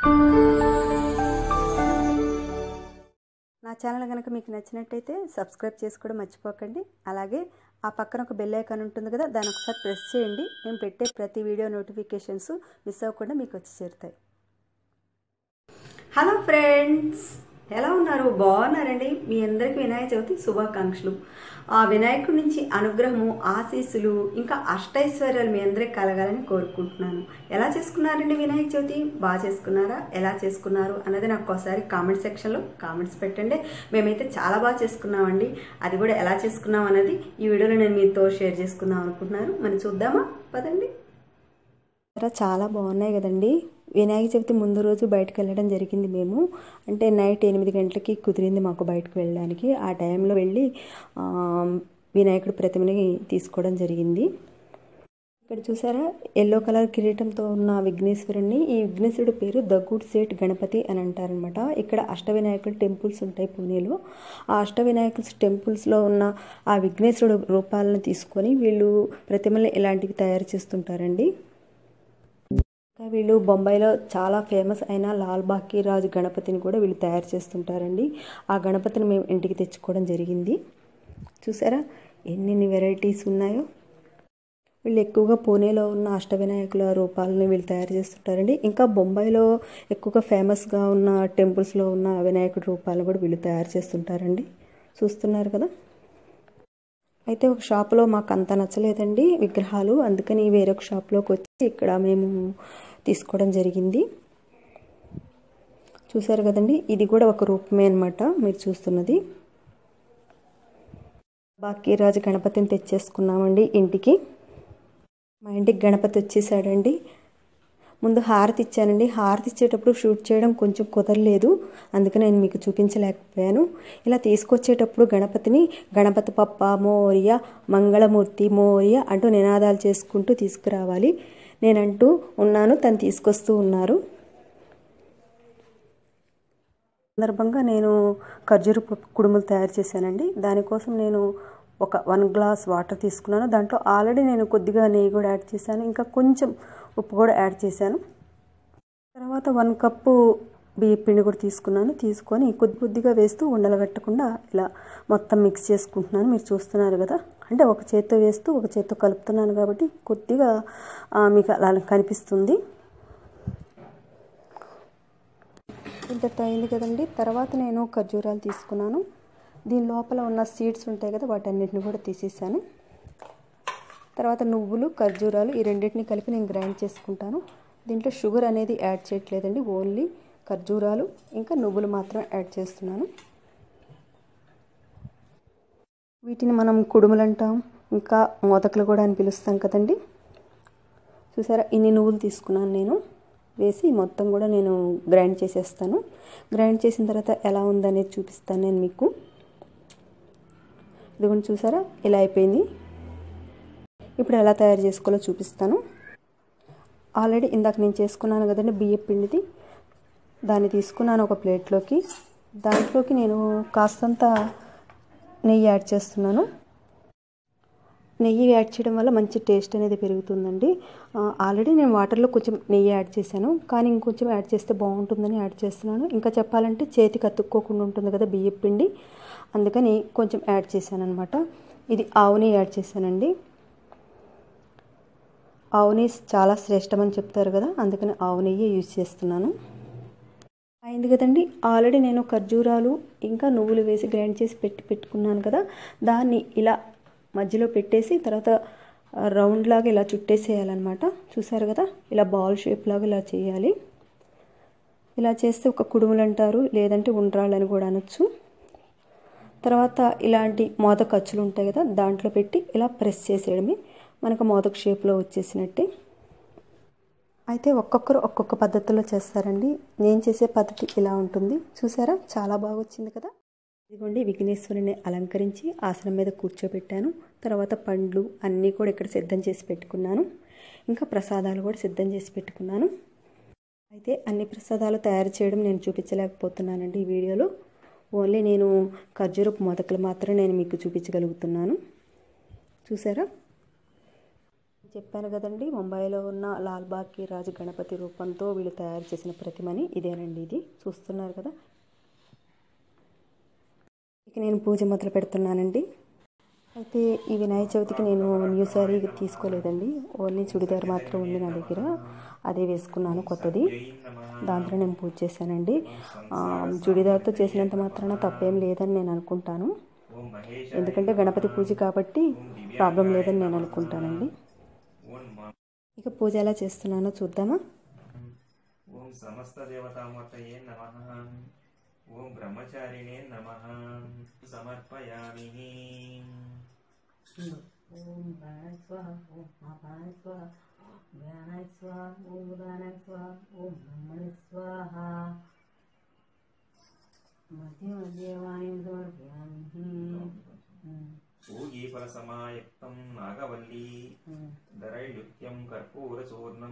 నా ఛానల్ కనుక మీకు నచ్చినట్టయితే సబ్స్క్రైబ్ చేసుకోవడం మర్చిపోకండి అలాగే ఆ పక్కన ఒక బెల్ ఐకాన్ ఉంటుంది కదా దాన్ని ఒకసారి ప్రెస్ చేయండి నేను పెట్టే ప్రతి వీడియో నోటిఫికేషన్స్ మిస్ అవ్వకుండా మీకు వచ్చి చేరుతాయి హలో ఫ్రెండ్స్ ఎలా ఉన్నారు బాగున్నారండి మీ అందరికీ వినాయక చవితి శుభాకాంక్షలు ఆ వినాయకుడి నుంచి అనుగ్రహము ఆశీస్సులు ఇంకా అష్టైశ్వర్యాలు మీ అందరికి కలగాలని కోరుకుంటున్నాను ఎలా చేసుకున్నారండి వినాయక చవితి బాగా చేసుకున్నారా ఎలా చేసుకున్నారు అన్నది నాకు ఒకసారి కామెంట్ సెక్షన్లో కామెంట్స్ పెట్టండి మేమైతే చాలా బాగా చేసుకున్నామండి అది కూడా ఎలా చేసుకున్నాం అన్నది ఈ వీడియోలో నేను మీతో షేర్ చేసుకుందాం అనుకుంటున్నాను మరి చూద్దామా పదండి చాలా బాగున్నాయి కదండి వినాయక చవితి ముందు రోజు బయటకు వెళ్ళడం జరిగింది మేము అంటే నైట్ ఎనిమిది గంటలకి కుదిరింది మాకు బయటకు వెళ్ళడానికి ఆ టైంలో వెళ్ళి వినాయకుడి ప్రతిమని తీసుకోవడం జరిగింది ఇక్కడ చూసారా ఎల్లో కలర్ కిరీటంతో ఉన్న విఘ్నేశ్వరుణ్ణి ఈ విఘ్నేశ్వరుడు పేరు దగ్గూడ్ సేట్ గణపతి అని అంటారనమాట ఇక్కడ అష్టవినాయకుడు టెంపుల్స్ ఉంటాయి పూణేలో ఆ అష్టవినాయకుల టెంపుల్స్లో ఉన్న ఆ విఘ్నేశ్వరుడు రూపాలను తీసుకొని వీళ్ళు ప్రతిమల్ని ఇలాంటివి తయారు చేస్తుంటారండి ఇంకా వీళ్ళు బొంబాయిలో చాలా ఫేమస్ అయిన లాల్ బాకీ రాజు గణపతిని కూడా వీళ్ళు తయారు చేస్తుంటారండి ఆ గణపతిని మేము ఇంటికి తెచ్చుకోవడం జరిగింది చూసారా ఎన్ని వెరైటీస్ ఉన్నాయో వీళ్ళు ఎక్కువగా పూణేలో ఉన్న అష్టవినాయకుల రూపాలని వీళ్ళు తయారు చేస్తుంటారండి ఇంకా బొంబాయిలో ఎక్కువగా ఫేమస్గా ఉన్న టెంపుల్స్లో ఉన్న వినాయకుడి రూపాలను కూడా వీళ్ళు తయారు చేస్తుంటారండి చూస్తున్నారు కదా అయితే ఒక షాప్లో మాకు అంత నచ్చలేదండి విగ్రహాలు అందుకని వేరొక షాప్లోకి వచ్చి ఇక్కడ మేము తీసుకోవడం జరిగింది చూసారు కదండి ఇది కూడా ఒక రూపమే అనమాట మీరు చూస్తున్నది బాకీరాజు గణపతిని తెచ్చేసుకున్నామండి ఇంటికి మా ఇంటికి గణపతి వచ్చేసాడండి ముందు హారతి ఇచ్చానండి హారతి ఇచ్చేటప్పుడు షూట్ చేయడం కొంచెం కుదరలేదు అందుకని నేను మీకు చూపించలేకపోయాను ఇలా తీసుకొచ్చేటప్పుడు గణపతిని గణపతి పప్ప మోరియ మంగళమూర్తి మోరియ అంటూ నినాదాలు చేసుకుంటూ తీసుకురావాలి నేనంటూ ఉన్నాను తను తీసుకొస్తూ ఉన్నారు సందర్భంగా నేను ఖర్జూరు కుడుములు తయారు చేశానండి దానికోసం నేను ఒక వన్ గ్లాస్ వాటర్ తీసుకున్నాను దాంట్లో ఆల్రెడీ నేను కొద్దిగా నెయ్యి కూడా యాడ్ చేశాను ఇంకా కొంచెం ఉప్పు కూడా యాడ్ చేశాను తర్వాత వన్ కప్పు బియ్య పిండి కూడా తీసుకున్నాను తీసుకొని కొద్ది కొద్దిగా వేస్తూ ఉండలు కట్టకుండా ఇలా మొత్తం మిక్స్ చేసుకుంటున్నాను మీరు చూస్తున్నారు కదా అంటే ఒక చేత్తో వేస్తూ ఒక చేత్తో కలుపుతున్నాను కాబట్టి కొద్దిగా మీకు అలా కనిపిస్తుంది ఇంతటితో అయింది కదండి తర్వాత నేను ఖర్జూరాలు తీసుకున్నాను దీని లోపల ఉన్న సీడ్స్ ఉంటాయి కదా వాటన్నిటిని కూడా తీసేసాను తర్వాత నువ్వులు ఖర్జూరాలు ఈ రెండింటిని కలిపి నేను గ్రైండ్ చేసుకుంటాను దీంట్లో షుగర్ అనేది యాడ్ చేయట్లేదండి ఓన్లీ ఖర్జూరాలు ఇంకా నువ్వులు మాత్రం యాడ్ చేస్తున్నాను వీటిని మనం కుడుములు అంటాం ఇంకా మోదకలు కూడా అని పిలుస్తాం కదండి చూసారా ఇన్ని నువ్వులు తీసుకున్నాను నేను వేసి మొత్తం కూడా నేను గ్రైండ్ చేసేస్తాను గ్రైండ్ చేసిన తర్వాత ఎలా ఉందనేది చూపిస్తాను నేను మీకు ఇదిగోండి చూసారా ఇలా అయిపోయింది ఇప్పుడు ఎలా తయారు చేసుకోవాలో చూపిస్తాను ఆల్రెడీ ఇందాక నేను చేసుకున్నాను కదండి బియ్యం పిండిది దాన్ని తీసుకున్నాను ఒక ప్లేట్లోకి దాంట్లోకి నేను కాస్తంత నెయ్యి యాడ్ చేస్తున్నాను నెయ్యి యాడ్ చేయడం వల్ల మంచి టేస్ట్ అనేది పెరుగుతుందండి ఆల్రెడీ నేను వాటర్లో కొంచెం నెయ్యి యాడ్ చేశాను కానీ ఇంకొంచెం యాడ్ చేస్తే బాగుంటుందని యాడ్ చేస్తున్నాను ఇంకా చెప్పాలంటే చేతికి అతుక్కోకుండా ఉంటుంది కదా బియ్యం పిండి అందుకని కొంచెం యాడ్ చేశాను అనమాట ఇది ఆవు నెయ్యి యాడ్ చేశానండి ఆవు నెయ్యి చాలా శ్రేష్టమని చెప్తారు కదా అందుకని ఆవు నెయ్యి యూజ్ చేస్తున్నాను అయింది కదండి ఆల్రెడీ నేను ఖర్జూరాలు ఇంకా నువ్వులు వేసి గ్రైండ్ చేసి పెట్టి పెట్టుకున్నాను కదా దాన్ని ఇలా మధ్యలో పెట్టేసి తర్వాత రౌండ్ లాగా ఇలా చుట్టేసేయాలన్నమాట చూసారు కదా ఇలా బాల్ షేప్ లాగా ఇలా చేయాలి ఇలా చేస్తే ఒక కుడుములు అంటారు లేదంటే ఉండ్రాళ్ళని కూడా అనొచ్చు తర్వాత ఇలాంటి మోదక ఖర్చులు ఉంటాయి కదా దాంట్లో పెట్టి ఇలా ప్రెస్ చేసేయడమే మనకు మోదక షేప్లో వచ్చేసినట్టే అయితే ఒక్కొక్కరు ఒక్కొక్క పద్ధతిలో చేస్తారండి నేను చేసే పద్ధతి ఇలా ఉంటుంది చూసారా చాలా బాగా వచ్చింది కదా ఇదిగోండి విఘ్నేశ్వరుని అలంకరించి ఆసనం మీద కూర్చోబెట్టాను తర్వాత పండ్లు అన్నీ కూడా ఇక్కడ సిద్ధం చేసి పెట్టుకున్నాను ఇంకా ప్రసాదాలు కూడా సిద్ధం చేసి పెట్టుకున్నాను అయితే అన్ని ప్రసాదాలు తయారు చేయడం నేను చూపించలేకపోతున్నానండి ఈ వీడియోలో ఓన్లీ నేను ఖర్జూరపు మొదకలు మాత్రం నేను మీకు చూపించగలుగుతున్నాను చూసారా చెప్పాను కదండి ముంబైలో ఉన్న లాల్బాగ్కి రాజు గణపతి రూపంతో వీళ్ళు తయారు చేసిన ప్రతిమని ఇదేనండి ఇది చూస్తున్నారు కదా ఇక నేను పూజ మొదలు పెడుతున్నానండి అయితే ఈ వినాయక చవితికి నేను న్యూ శారీ తీసుకోలేదండి ఓన్లీ చుడిదార్ మాత్రం ఉంది నా దగ్గర అదే వేసుకున్నాను కొత్తది దాంట్లో నేను పూజ చేశానండి ఆ, చుడిదార్తో చేసినంత మాత్రాన తప్పేం లేదని నేను అనుకుంటాను ఓం మహేశ ఎందుకంటే గణపతి పూజ కాబట్టి ప్రాబ్లం లేదని నేను అనుకుంటానండి ఓం మా ఇక పూజ ఎలా చేస్తున్నానో చూద్దామా ఓం సమస్త దేవతామూర్తయే నమ ఓం బ్రహ్మచారిణే నమ సమర్పయామి ఓం ప్రాణాయ స్వాహ ఓం మహాప్రాణాయ స్వాహ ఓం జ్ఞానాయ స్వాహ ఓం ఉదానాయ స్వాహ ఓం బ్రహ్మణి స్వాహ మధ్య మధ్య వాణిం సమర్పయామి ఉమ్, పూగీ ఫల సమాయుక్తం నాగవల్లి ఉమ్. ధరైలుత్యం కర్పూర చూర్ణం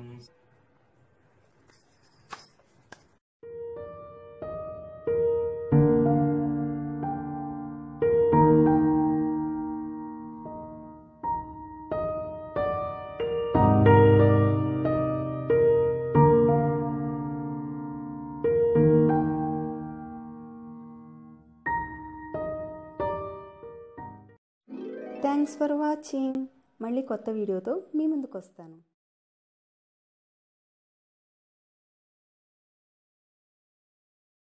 థ్యాంక్స్ ఫర్ వాచింగ్ మళ్ళీ కొత్త వీడియోతో మీ ముందుకు వస్తాను